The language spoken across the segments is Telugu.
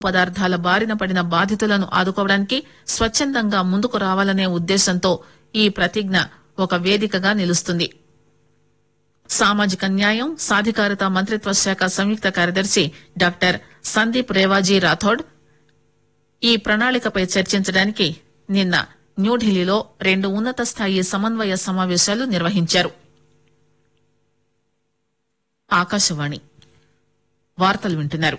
పదార్థాల బారిన పడిన బాధితులను ఆదుకోవడానికి స్వచ్చందంగా ముందుకు రావాలనే ఉద్దేశంతో ఈ ప్రతిజ్ఞ ఒక వేదికగా నిలుస్తుంది సామాజిక న్యాయం సాధికారత మంత్రిత్వ శాఖ సంయుక్త కార్యదర్శి డాక్టర్ సందీప్ రేవాజీ రాథోడ్ ఈ ప్రణాళికపై చర్చించడానికి నిన్న న్యూఢిల్లీలో రెండు ఉన్నత స్థాయి సమన్వయ సమావేశాలు నిర్వహించారు ఆకాశవాణి వార్తలు వింటున్నారు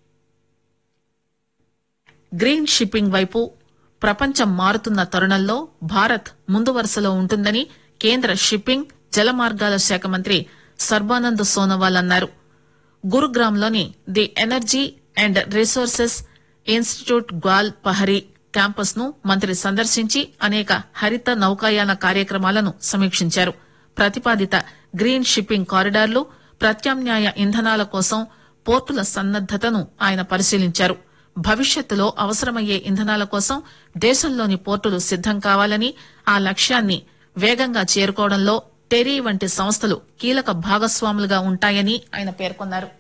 గ్రీన్ షిప్పింగ్ వైపు ప్రపంచం మారుతున్న తరుణంలో భారత్ ముందు వరుసలో ఉంటుందని కేంద్ర షిప్పింగ్ జలమార్గాల శాఖ మంత్రి సర్బానంద్ సోనోవాల్ అన్నారు గురుగ్రామ్లోని the Energy and Resources Institute Gwal Pahari campus ను మంత్రి సందర్శించి అనేక హరిత నౌకాయాన కార్యక్రమాలను సమీక్షించారు ప్రతిపాదిత గ్రీన్ షిప్పింగ్ కారిడార్లు ప్రత్యామ్నాయ ఇంధనాల కోసం పోర్టుల సన్నద్దతను ఆయన పరిశీలించారు భవిష్యత్తులో అవసరమయ్యే ఇంధనాల కోసం దేశంలోని పోర్టులు సిద్దం కావాలని ఆ లక్ష్యాన్ని వేగంగా చేరుకోవడంలో టెరీ వంటి సంస్థలు కీలక భాగస్వాములుగా ఉంటాయని ఆయన పేర్కొన్నారు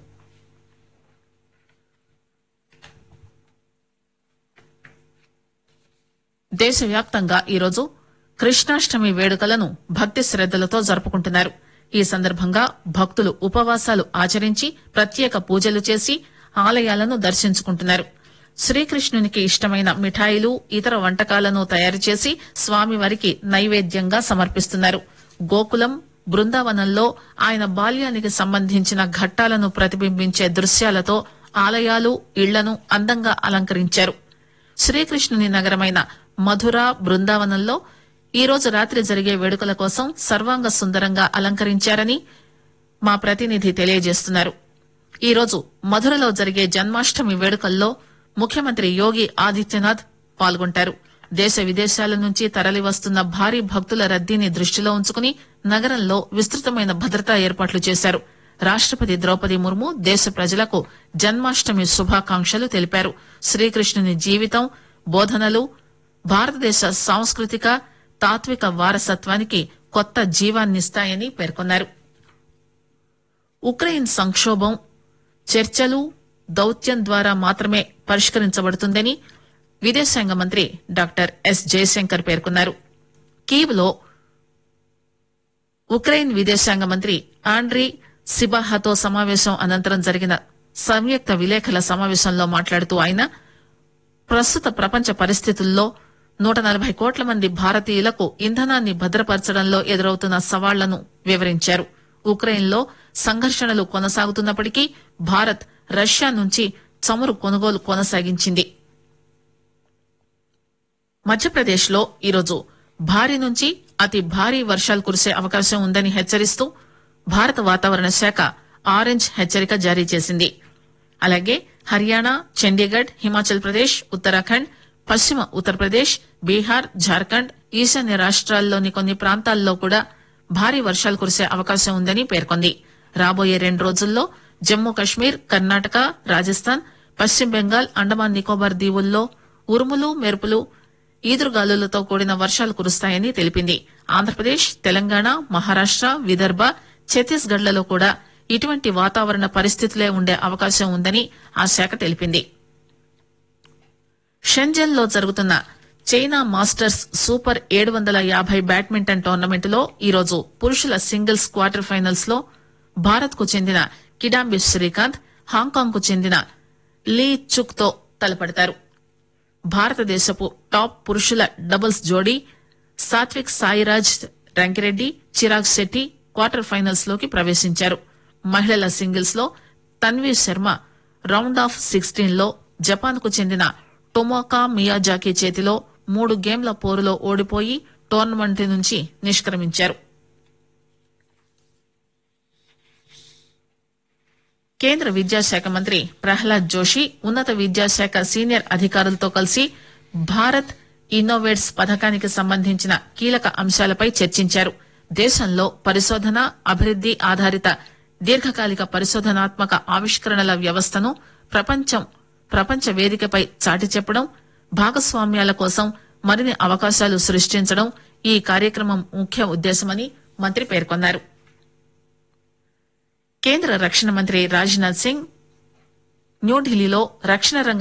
దేశవ్యాప్తంగా ఈరోజు కృష్ణాష్టమి వేడుకలను భక్తి శ్రద్దలతో జరుపుకుంటున్నారు ఈ సందర్భంగా భక్తులు ఉపవాసాలు ఆచరించి ప్రత్యేక పూజలు చేసి ఆలయాలను దర్శించుకుంటున్నారు శ్రీకృష్ణునికి ఇష్టమైన మిఠాయిలు ఇతర వంటకాలను తయారు చేసి స్వామివారికి నైవేద్యంగా సమర్పిస్తున్నారు గోకులం బృందావనంలో ఆయన బాల్యానికి సంబంధించిన ఘట్టాలను ప్రతిబింబించే దృశ్యాలతో ఆలయాలు ఇళ్లను అందంగా అలంకరించారు శ్రీకృష్ణుని నగరమైన మధుర బృందావనంలో ఈ రోజు రాత్రి జరిగే వేడుకల కోసం సర్వాంగ సుందరంగా అలంకరించారని మా ప్రతినిధి తెలియజేస్తున్నారు ఈ రోజు మధురలో జరిగే జన్మాష్టమి వేడుకల్లో ముఖ్యమంత్రి యోగి ఆదిత్యనాథ్ పాల్గొంటారు దేశ విదేశాల నుంచి తరలివస్తున్న భారీ భక్తుల రద్దీని దృష్టిలో ఉంచుకుని నగరంలో విస్తృతమైన భద్రతా ఏర్పాట్లు చేశారు రాష్టపతి ద్రౌపది ముర్ము దేశ ప్రజలకు జన్మాష్టమి శుభాకాంక్షలు తెలిపారు శ్రీకృష్ణుని జీవితం బోధనలు భారతదేశ సాంస్కృతిక తాత్విక వారసత్వానికి కొత్త జీవాన్నిస్తాయని పేర్కొన్నారు ఉక్రెయిన్ సంక్షోభం చర్చలు దౌత్యం ద్వారా మాత్రమే పరిష్కరించబడుతుందని విదేశాంగ మంత్రి డాక్టర్ ఎస్ జయశంకర్ పేర్కొన్నారు కీవ్ లో ఉక్రెయిన్ విదేశాంగ మంత్రి ఆండ్రీ సిబాహాతో సమావేశం అనంతరం జరిగిన సంయుక్త విలేకరుల సమావేశంలో మాట్లాడుతూ ఆయన ప్రస్తుత ప్రపంచ పరిస్థితుల్లో నూట నలభై కోట్ల మంది భారతీయులకు ఇంధనాన్ని భద్రపరచడంలో ఎదురవుతున్న సవాళ్లను వివరించారు ఉక్రెయిన్లో సంఘర్షణలు కొనసాగుతున్నప్పటికీ భారత్ రష్యా నుంచి చమురు కొనుగోలు కొనసాగించింది మధ్యప్రదేశ్ లో ఈరోజు భారీ నుంచి అతి భారీ వర్షాలు కురిసే అవకాశం ఉందని హెచ్చరిస్తూ భారత వాతావరణ శాఖ ఆరెంజ్ హెచ్చరిక జారీ చేసింది అలాగే హర్యానా చండీగఢ్ హిమాచల్ ప్రదేశ్ ఉత్తరాఖండ్ పశ్చిమ ఉత్తరప్రదేశ్ బీహార్ జార్ఖండ్ ఈశాన్య రాష్ట్రాల్లోని కొన్ని ప్రాంతాల్లో కూడా భారీ వర్షాలు కురిసే అవకాశం ఉందని పేర్కొంది రాబోయే రెండు రోజుల్లో జమ్మూ కశ్మీర్ కర్ణాటక రాజస్థాన్ పశ్చిమ బెంగాల్ అండమాన్ నికోబార్ దీవుల్లో ఉరుములు మెరుపులు ఈదురుగాలులతో కూడిన వర్షాలు కురుస్తాయని తెలిపింది ఆంధ్రప్రదేశ్ తెలంగాణ మహారాష్ట విదర్భ ఛత్తీస్గఢ్ లలో కూడా ఇటువంటి వాతావరణ పరిస్థితులే ఉండే అవకాశం ఉందని ఆ శాఖ తెలిపింది షెంజన్ లో జరుగుతున్న చైనా మాస్టర్స్ సూపర్ ఏడు వందల యాభై బ్యాడ్మింటన్ టోర్నమెంట్ లో ఈరోజు పురుషుల సింగిల్స్ క్వార్టర్ ఫైనల్స్ లో భారత్ కు చెందిన కిడాంబి శ్రీకాంత్ హాంకాంగ్ కు చెందిన లీ చుక్ తో తలపడతారు భారతదేశపు టాప్ పురుషుల డబుల్స్ జోడీ సాత్విక్ సాయిరాజ్ రంకిరెడ్డి చిరాగ్ శెట్టి క్వార్టర్ ఫైనల్స్ లోకి ప్రవేశించారు మహిళల సింగిల్స్ లో Tanvi Sharma round of sixteen లో జపాన్ కు చెందిన టొమోకా మియాజాకి చేతిలో మూడు గేమ్ల పోరులో ఓడిపోయి టోర్నమెంట్ నుంచి నిష్క్రమించారు కేంద్ర విద్యాశాఖ మంత్రి ప్రహ్లాద్ జోషి ఉన్నత విద్యాశాఖ సీనియర్ అధికారులతో కలిసి భారత్ ఇన్నోవేట్స్ పథకానికి సంబంధించిన కీలక అంశాలపై చర్చించారు దేశంలో పరిశోధన అభివృద్ది ఆధారిత దీర్ఘకాలిక పరిశోధనాత్మక ఆవిష్కరణల వ్యవస్థను ప్రపంచం ప్రపంచ వేదికపై చాటి చెప్పడం భాగస్వామ్యాల కోసం మరిన్ని అవకాశాలు సృష్టించడం ఈ కార్యక్రమం ముఖ్య ఉద్దేశమని మంత్రి పేర్కొన్నారు కేంద్ర రక్షణ మంత్రి రాజ్నాథ్ సింగ్ న్యూఢిల్లీలో రక్షణ రంగ